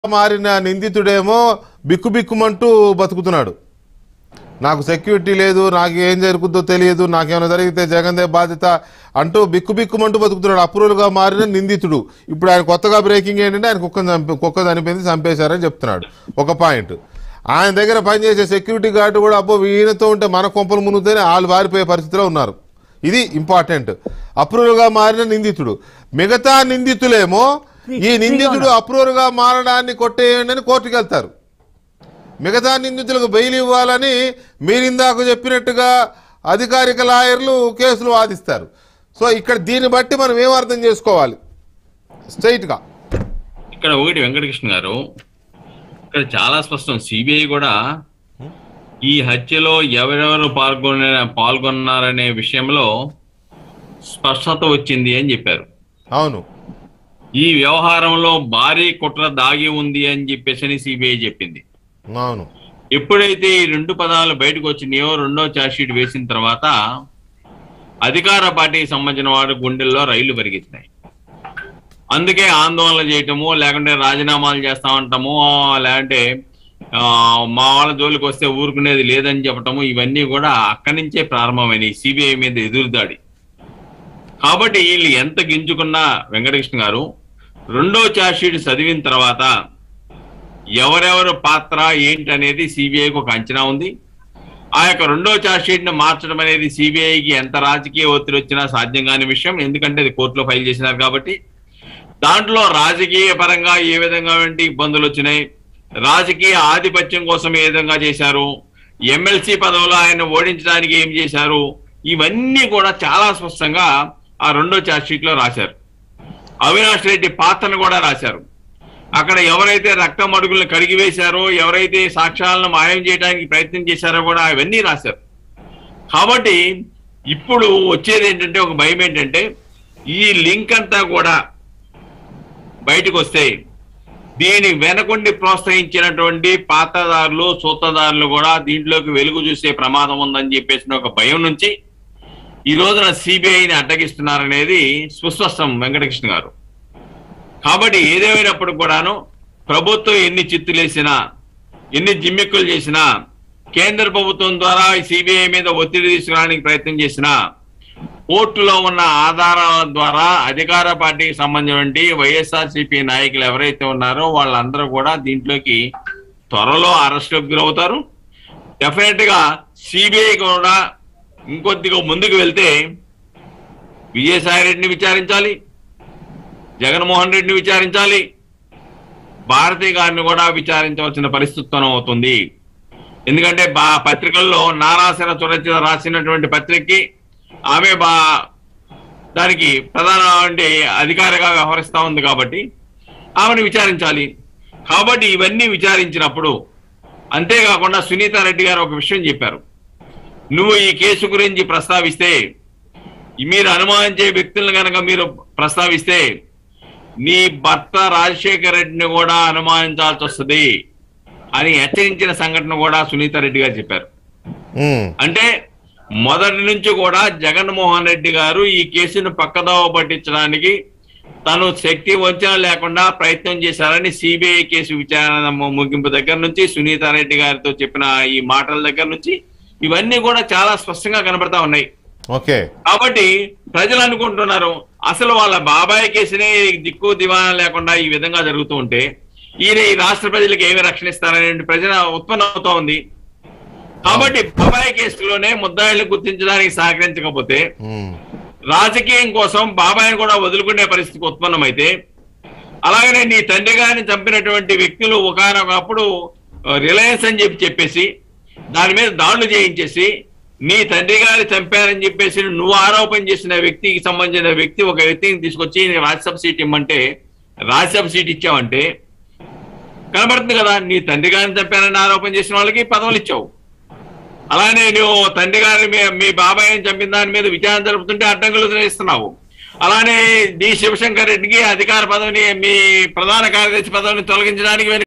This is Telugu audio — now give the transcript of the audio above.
మారిన నిందితుడేమో బిక్కుబిక్కుమంటూ బతుకుతున్నాడు నాకు సెక్యూరిటీ లేదు నాకు ఏం జరుగుతుందో తెలియదు నాకేమైనా జరిగితే జగన్దే బాధ్యత అంటూ బిక్కుబిక్కుమంటూ బతుకుతున్నాడు అప్రూవల్గా మారిన నిందితుడు ఇప్పుడు ఆయన కొత్తగా బ్రేకింగ్ ఏంటంటే ఆయన కుక్క చంపి కుక్క చనిపోయింది చంపేశారని చెప్తున్నాడు ఒక పాయింట్ ఆయన దగ్గర పనిచేసే సెక్యూరిటీ గార్డు కూడా అబ్బో ఈయనతో ఉంటే మన కొంపలు మునుగుతూనే వాళ్ళు వారిపోయే పరిస్థితిలో ఉన్నారు ఇది ఇంపార్టెంట్ అప్రూవల్గా మారిన నిందితుడు మిగతా నిందితులేమో ఈ నిందితుడు అప్రూవల్గా మారడాన్ని కొట్టేయండి అని కోర్టుకు వెళ్తారు మిగతా నిందితులకు బెయిల్ ఇవ్వాలని మీరిందాక చెప్పినట్టుగా అధికారిక లాయర్లు కేసులు వాదిస్తారు సో ఇక్కడ దీన్ని బట్టి మనం ఏం అర్థం చేసుకోవాలి స్ట్రైట్గా ఇక్కడ ఒకటి వెంకటకృష్ణ గారు ఇక్కడ చాలా స్పష్టం సిబిఐ కూడా ఈ హత్యలో ఎవరెవరు పాల్గొన పాల్గొన్నారనే విషయంలో స్పష్టత వచ్చింది అని చెప్పారు అవును ఈ వ్యవహారంలో భారీ కుట్ర దాగి ఉంది అని చెప్పేసి సిబిఐ చెప్పింది అవును ఎప్పుడైతే ఈ రెండు పదాలు బయటకు వచ్చినాయో రెండో ఛార్జ్షీట్ వేసిన తర్వాత అధికార పార్టీకి సంబంధించిన వారి గుండెల్లో రైళ్లు పరిగెత్తినాయి అందుకే ఆందోళన చేయటము లేకుంటే రాజీనామాలు చేస్తామంటాము లేదంటే ఆ, మా వాళ్ళ జోలికి వస్తే ఊరుకునేది లేదని చెప్పటము ఇవన్నీ కూడా అక్కడి నుంచే ప్రారంభమైనవి సిబిఐ మీద ఎదురుదాడి కాబట్టి వీళ్ళు ఎంత గింజుకున్నా వెంకటకృష్ణ గారు రెండో ఛార్జ్షీట్ చదివిన తర్వాత ఎవరెవరు పాత్ర ఏంటి అనేది సిబిఐకి ఒక అంచనా ఉంది ఆ యొక్క రెండో ఛార్జ్షీట్ ని మార్చడం అనేది సిబిఐకి ఎంత రాజకీయ ఒత్తిడి వచ్చినా సాధ్యం కాని విషయం ఎందుకంటే అది కోర్టులో ఫైల్ చేసినారు కాబట్టి దాంట్లో రాజకీయ పరంగా ఏ విధంగా వంటి ఇబ్బందులు వచ్చినాయి రాజకీయ ఆధిపత్యం కోసం ఏ విధంగా చేశారు ఎమ్మెల్సీ పదవిలో ఆయన ఓడించడానికి ఏం చేశారు ఇవన్నీ కూడా చాలా స్పష్టంగా ఆ రెండో ఛార్జ్షీట్ లో రాశారు అవినాష్ రెడ్డి పాత్రను కూడా రాశారు అక్కడ ఎవరైతే రక్తం అడుగులను కడిగి వేశారో ఎవరైతే సాక్ష్యాలను మాయం చేయడానికి ప్రయత్నం చేశారో కూడా అవన్నీ రాశారు కాబట్టి ఇప్పుడు వచ్చేది ఏంటంటే ఒక భయం ఏంటంటే ఈ లింక్ అంతా కూడా బయటకు వస్తే దీని వెనకుండి ప్రోత్సహించినటువంటి పాత్రదారులు సూత్రధారులు కూడా దీంట్లోకి వెలుగు చూసే ప్రమాదం ఉందని చెప్పేసిన ఒక భయం నుంచి ఈ రోజున సిబిఐని అడ్డగిస్తున్నారనేది సుస్పష్టం వెంకటకృష్ణ గారు కాబట్టి ఏదేమైనప్పుడు కూడాను ప్రభుత్వం ఎన్ని చిత్తులేసినా ఎన్ని జిమ్మిక్కులు చేసినా కేంద్ర ప్రభుత్వం ద్వారా సిబిఐ మీద ఒత్తిడి తీసుకురావడానికి ప్రయత్నం చేసినా కోర్టులో ఉన్న ఆధారాల ద్వారా అధికార పార్టీకి సంబంధించి వైఎస్ఆర్సీపీ నాయకులు ఎవరైతే ఉన్నారో వాళ్ళందరూ కూడా దీంట్లోకి త్వరలో అరెస్టుకు గురవుతారు డెఫినెట్ గా సిబిఐ కూడా ఇంకొద్దిగా ముందుకు వెళ్తే విజయసాయి రెడ్డిని విచారించాలి జగన్మోహన్ రెడ్డిని విచారించాలి భారతి గారిని కూడా విచారించవలసిన పరిస్థితి అవుతుంది ఎందుకంటే బా పత్రికల్లో నారాశన చురచిత రాసినటువంటి పత్రికకి ఆమె బా దానికి ప్రధాన అంటే అధికారిగా వ్యవహరిస్తా ఉంది కాబట్టి ఆమెను విచారించాలి కాబట్టి ఇవన్నీ విచారించినప్పుడు అంతేకాకుండా సునీత రెడ్డి గారు ఒక విషయం చెప్పారు నువ్వు ఈ కేసు గురించి ప్రస్తావిస్తే మీరు అనుమానించే వ్యక్తులను కనుక మీరు ప్రస్తావిస్తే నీ భర్త రాజశేఖర్ రెడ్డిని కూడా అనుమానించాల్సి వస్తుంది అని హెచ్చరించిన సంఘటన కూడా సునీత రెడ్డి గారు చెప్పారు ఉమ్, అంటే మొదటి నుంచి కూడా జగన్మోహన్ రెడ్డి గారు ఈ కేసును పక్కదోవ పట్టించడానికి తను శక్తి వంచన లేకుండా ప్రయత్నం చేశారని సిబిఐ కేసు విచారణ ము- ముగింపు దగ్గర నుంచి సునీత రెడ్డి గారితో చెప్పిన ఈ మాటల దగ్గర నుంచి ఇవన్నీ కూడా చాలా స్పష్టంగా కనబడతా ఉన్నాయి ఓకే కాబట్టి ప్రజలు అనుకుంటున్నారు అసలు వాళ్ళ బాబాయ్ కేసునే దిక్కు దివాణం లేకుండా ఈ విధంగా జరుగుతూ ఉంటే ఈయన ఈ రాష్ట్ర ప్రజలకు ఏమి రక్షణ ఇస్తారనే ప్రజల ఉత్పన్నం అవుతా ఉంది కాబట్టి బాబాయ్ కేసులోనే ముద్దాయిలను గుర్తించడానికి సహకరించకపోతే ఉమ్, రాజకీయం కోసం బాబాయిని కూడా వదులుకునే పరిస్థితి ఉత్పన్నమైతే అలాగనే నీ తండ్రి గారిని చంపినటువంటి వ్యక్తులు ఒకనొకప్పుడు రిలయన్స్ అని చెప్పి చెప్పేసి దాని మీద దాడులు చేయించేసి నీ తండ్రి గారి చంపారని చెప్పేసి నువ్వు ఆరోపణ చేసిన వ్యక్తికి సంబంధించిన వ్యక్తి ఒక వ్యక్తిని తీసుకొచ్చి నీకు రాజ్యసభ సీట్ ఇమ్మంటే రాజ్యసభ సీట్ ఇచ్చావంటే కనబడుతుంది కదా నీ తండ్రి గారిని చంపారని ఆరోపణ చేసిన వాళ్ళకి పదవులు ఇచ్చావు అలానే నువ్వు తండ్రి గారిని మీ- మీ బాబాయ్ని చంపిన దాని మీద విచారణ జరుపుతుంటే అడ్డంకులు ఇస్తున్నావు అలానే డి శివశంకర్ రెడ్డికి అధికార పదవిని మీ ప్రధాన కార్యదర్శి పదవిని తొలగించడానికి వెనుక